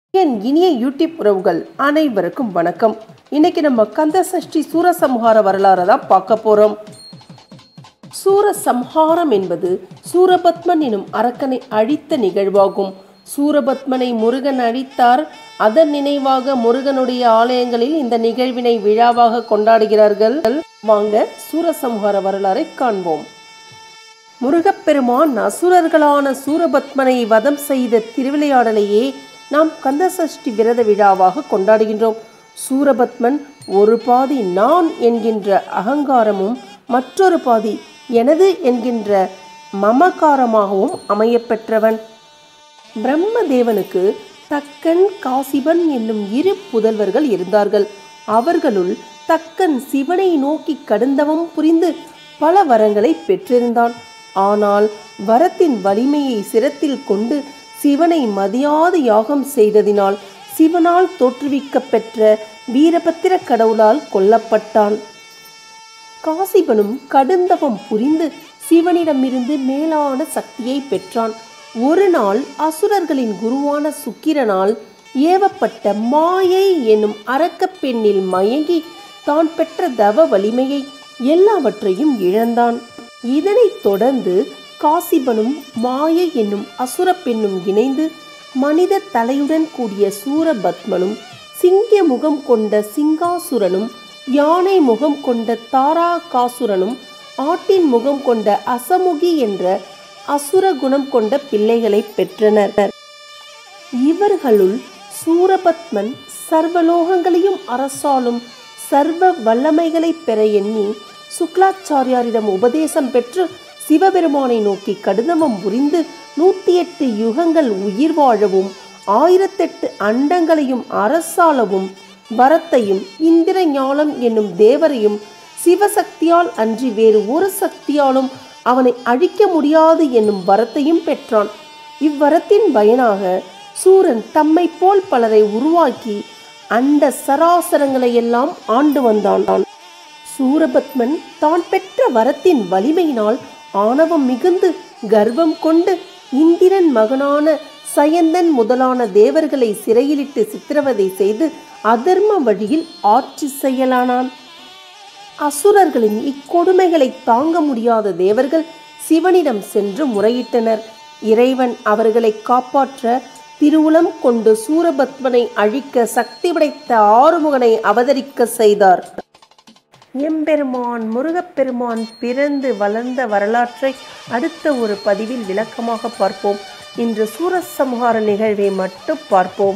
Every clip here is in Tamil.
என் இனிய யூடியூப் உறவுகள் அனைவருக்கும் வணக்கம் இன்னைக்கு நம்ம கந்த சஷ்டி சூரசம்ஹார வரலாறை தான் பார்க்க போறோம் சூரசம்ஹாரம் என்பது சூரபத்மன் எனும் அரக்கனை அழித்த நிகழ்வாகும் சூரபத்மனை முருகன் அழித்தார் அதன் நினைவாக முருகனுடைய ஆலயங்களில் இந்த நிகழ்வினை விழாவாக கொண்டாடுகிறார்கள் வாங்க சூரசம்ஹார வரலாறை காண்போம் முருகப்பெருமான் அசுரர்களான சூரபத்மனை வதம் செய்த திருவிளையாடலையே நாம் கந்தசஷ்டி விரத விழாவாக கொண்டாடுகின்றோம் சூரபத்மன் ஒரு பாதி நான் என்கின்ற அகங்காரமும் மற்றொரு பாதி எனது என்கின்ற மமகாரமாகவும் அமையப்பெற்றவன் பிரம்மதேவனுக்கு தக்கன் காசிபன் என்னும் இரு புதல்வர்கள் இருந்தார்கள் அவர்களுள் தக்கன் சிவனை நோக்கி கடுந்தவம் புரிந்து பல வரங்களை பெற்றிருந்தான் ஆனால் வரத்தின் வலிமையை சிரத்தில் கொண்டு சிவனை மதியாத யாகம் செய்ததினால் சிவனால் தோற்றுவிக்கப் பெற்ற வீரபத்திர கடவுளால் கொல்லப்பட்டான் காசிபனும் கடுந்தவம் புரிந்து சிவனிடமிருந்து மேலான சக்தியை பெற்றான் ஒரு நாள் அசுரர்களின் குருவான சுக்கிரனால் ஏவப்பட்ட மாயை என்னும் அரக்கப் பெண்ணில் மயங்கி தான் பெற்ற தவ வலிமையை எல்லாவற்றையும் இழந்தான் இதனைத் தொடர்ந்து காசிபனும் மாயை என்னும் அசுர பெண்ணும் இணைந்து மனித தலையுடன் கூடிய சூரபத்மனும் சிங்க முகம் கொண்ட சிங்காசுரனும் யானை முகம் கொண்ட தாராகாசுரனும் ஆட்டின் முகம் கொண்ட அசமுகி என்ற அசுர குணம் கொண்ட பிள்ளைகளை பெற்றனர் இவர்களுள் சூரபத்மன் சர்வலோகங்களையும் அரசாலும் சர்வ வல்லமைகளை பெற எண்ணி சுக்லாச்சாரியாரிடம் உபதேசம் பெற்று சிவபெருமானை நோக்கி கடிதமம் புரிந்து நூற்றி எட்டு யுகங்கள் உயிர் வாழவும் ஆயிரத்தெட்டு அண்டங்களையும் அரசாளவும் வரத்தையும் இந்திர ஞானம் என்னும் தேவரையும் சிவசக்தியால் அன்றி வேறு ஒரு சக்தியாலும் அவனை அழிக்க முடியாது என்னும் வரத்தையும் பெற்றான் இவ்வரத்தின் பயனாக சூரன் தம்மை போல் பலரை உருவாக்கி அண்ட சராசரங்களை எல்லாம் ஆண்டு வந்தான் சூரபத்மன் தான் பெற்ற வரத்தின் வலிமையினால் ஆணவம் மிகுந்து கர்வம் கொண்டு இந்திரன் மகனான சயந்தன் முதலான தேவர்களை சிறையிலிட்டு சித்திரவதை செய்து அதர்ம வழியில் ஆட்சி செய்யலானான் அசுரர்களின் இக்கொடுமைகளை தாங்க முடியாத தேவர்கள் சிவனிடம் சென்று முறையிட்டனர் இறைவன் அவர்களை காப்பாற்ற திருவுளம் கொண்டு சூரபத்மனை அழிக்க சக்தி படைத்த ஆறுமுகனை அவதரிக்க செய்தார் எம்பெருமான் முருகப்பெருமான் பிறந்து வளர்ந்த வரலாற்றை அடுத்த ஒரு பதிவில் விளக்கமாக பார்ப்போம் இன்று சூரசம்ஹார நிகழ்வை மட்டும் பார்ப்போம்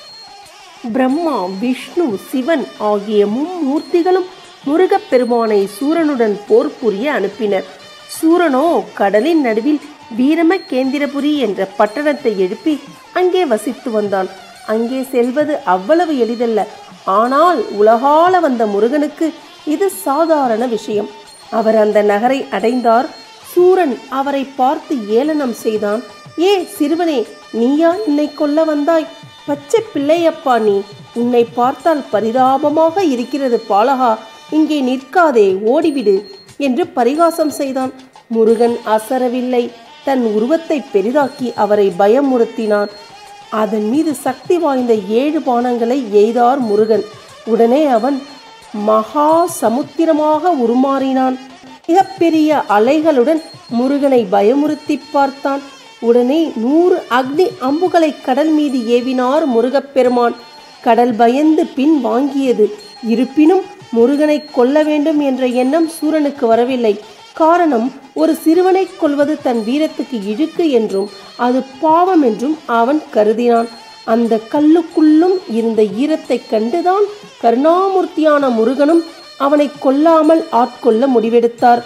பிரம்மா விஷ்ணு சிவன் ஆகிய மும்மூர்த்திகளும் முருகப்பெருமானை சூரனுடன் போர் புரிய அனுப்பினர் சூரனோ கடலின் நடுவில் வீரமகேந்திரபுரி என்ற பட்டணத்தை எழுப்பி அங்கே வசித்து வந்தான் அங்கே செல்வது அவ்வளவு எளிதல்ல ஆனால் உலகால வந்த முருகனுக்கு இது சாதாரண விஷயம் அவர் அந்த நகரை அடைந்தார் சூரன் அவரை பார்த்து ஏளனம் செய்தான் ஏ சிறுவனே நீயா என்னை கொல்ல வந்தாய் பச்சை பிள்ளையப்பா நீ உன்னை பார்த்தால் பரிதாபமாக இருக்கிறது பாலகா இங்கே நிற்காதே ஓடிவிடு என்று பரிகாசம் செய்தான் முருகன் அசரவில்லை தன் உருவத்தை பெரிதாக்கி அவரை பயமுறுத்தினான் அதன் மீது சக்தி வாய்ந்த ஏழு பானங்களை எய்தார் முருகன் உடனே அவன் மகா சமுத்திரமாக உருமாறினான் மிகப்பெரிய அலைகளுடன் முருகனை பயமுறுத்தி பார்த்தான் உடனே நூறு அக்னி அம்புகளை கடல் மீது ஏவினார் முருகப்பெருமான் கடல் பயந்து பின் வாங்கியது இருப்பினும் முருகனை கொல்ல வேண்டும் என்ற எண்ணம் சூரனுக்கு வரவில்லை காரணம் ஒரு சிறுவனை கொல்வது தன் வீரத்துக்கு இழுக்கு என்றும் அது பாவம் என்றும் அவன் கருதினான் அந்த கல்லுக்குள்ளும் இருந்த ஈரத்தைக் கண்டுதான் கருணாமூர்த்தியான முருகனும் அவனை கொல்லாமல் ஆட்கொள்ள முடிவெடுத்தார்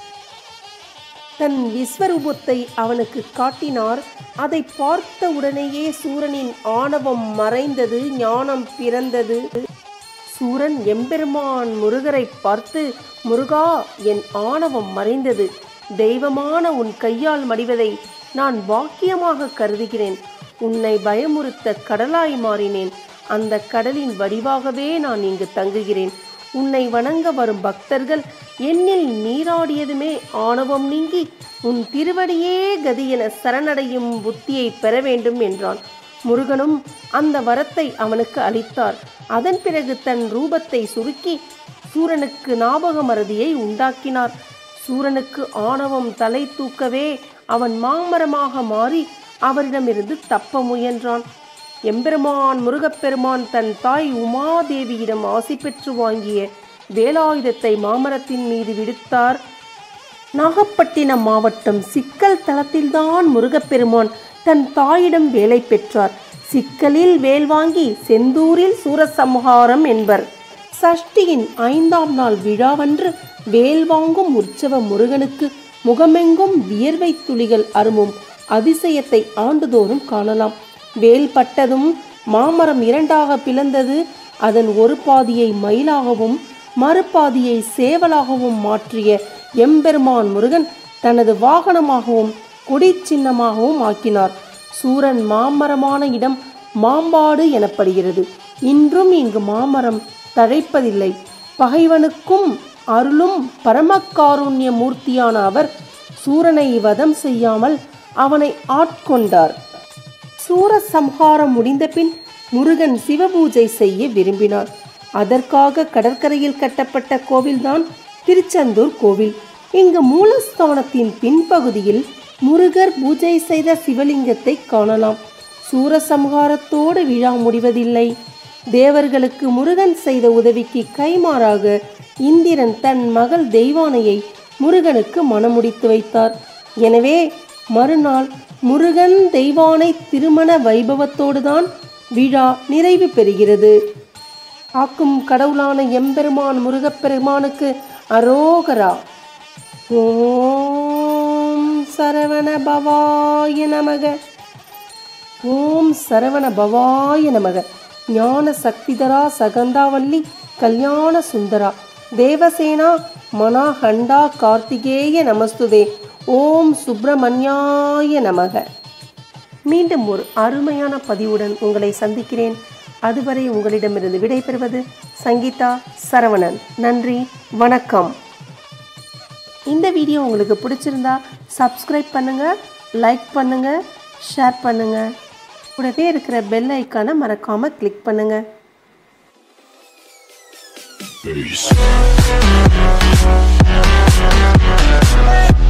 தன் விஸ்வரூபத்தை அவனுக்கு காட்டினார் அதை பார்த்த உடனேயே சூரனின் ஆணவம் மறைந்தது ஞானம் பிறந்தது சூரன் எம்பெருமான் முருகரை பார்த்து முருகா என் ஆணவம் மறைந்தது தெய்வமான உன் கையால் மடிவதை நான் பாக்கியமாக கருதுகிறேன் உன்னை பயமுறுத்த கடலாய் மாறினேன் அந்த கடலின் வடிவாகவே நான் இங்கு தங்குகிறேன் உன்னை வணங்க வரும் பக்தர்கள் என்னில் நீராடியதுமே ஆணவம் நீங்கி உன் திருவடியே கதி என சரணடையும் புத்தியை பெற வேண்டும் என்றான் முருகனும் அந்த வரத்தை அவனுக்கு அளித்தார் அதன் பிறகு தன் ரூபத்தை சுருக்கி சூரனுக்கு ஞாபக மறதியை உண்டாக்கினார் சூரனுக்கு ஆணவம் தலை தூக்கவே அவன் மாமரமாக மாறி அவரிடமிருந்து தப்ப முயன்றான் எம்பெருமான் முருகப்பெருமான் தன் தாய் உமாதேவியிடம் ஆசி பெற்று வாங்கிய வேலாயுதத்தை மாமரத்தின் மீது விடுத்தார் நாகப்பட்டினம் மாவட்டம் சிக்கல் தளத்தில்தான் முருகப்பெருமான் தன் தாயிடம் வேலை பெற்றார் சிக்கலில் வேல் வாங்கி செந்தூரில் சூரசம்ஹாரம் என்பர் சஷ்டியின் ஐந்தாம் நாள் விழாவன்று வேல் வாங்கும் உற்சவ முருகனுக்கு முகமெங்கும் வியர்வை துளிகள் அருமும் அதிசயத்தை ஆண்டுதோறும் காணலாம் வேல் பட்டதும் மாமரம் இரண்டாக பிளந்தது அதன் ஒரு பாதியை மயிலாகவும் மறுபாதியை சேவலாகவும் மாற்றிய எம்பெருமான் முருகன் தனது வாகனமாகவும் கொடி சின்னமாகவும் ஆக்கினார் சூரன் மாமரமான இடம் மாம்பாடு எனப்படுகிறது இன்றும் இங்கு மாமரம் தழைப்பதில்லை பகைவனுக்கும் அருளும் பரமகாருண்ய மூர்த்தியான அவர் சூரனை வதம் செய்யாமல் அவனை ஆட்கொண்டார் சூரசம்ஹாரம் முடிந்த பின் முருகன் சிவபூஜை செய்ய விரும்பினார் அதற்காக கடற்கரையில் கட்டப்பட்ட கோவில்தான் திருச்செந்தூர் கோவில் இங்கு மூலஸ்தானத்தின் பின்பகுதியில் முருகர் பூஜை செய்த சிவலிங்கத்தை காணலாம் சூரசம்ஹாரத்தோடு விழா முடிவதில்லை தேவர்களுக்கு முருகன் செய்த உதவிக்கு கைமாறாக இந்திரன் தன் மகள் தெய்வானையை முருகனுக்கு மணமுடித்து வைத்தார் எனவே மறுநாள் முருகன் தெய்வானை திருமண வைபவத்தோடுதான் விழா நிறைவு பெறுகிறது காக்கும் கடவுளான எம்பெருமான் முருகப்பெருமானுக்கு அரோகரா ஓம் சரவண பவாய நமக ஓம் சரவண பவாய நமக ஞான சக்திதரா சகந்தாவல்லி கல்யாண சுந்தரா தேவசேனா மனாஹண்டா கார்த்திகேய நமஸ்துதே ஓம் சுப்பிரமணியாய நமக மீண்டும் ஒரு அருமையான பதிவுடன் உங்களை சந்திக்கிறேன் அதுவரை உங்களிடமிருந்து விடைபெறுவது சங்கீதா சரவணன் நன்றி வணக்கம் இந்த வீடியோ உங்களுக்கு பிடிச்சிருந்தா சப்ஸ்கிரைப் பண்ணுங்க லைக் பண்ணுங்க ஷேர் பண்ணுங்க கூடவே இருக்கிற பெல் ஐக்கானை மறக்காம கிளிக் பண்ணுங்க Peace.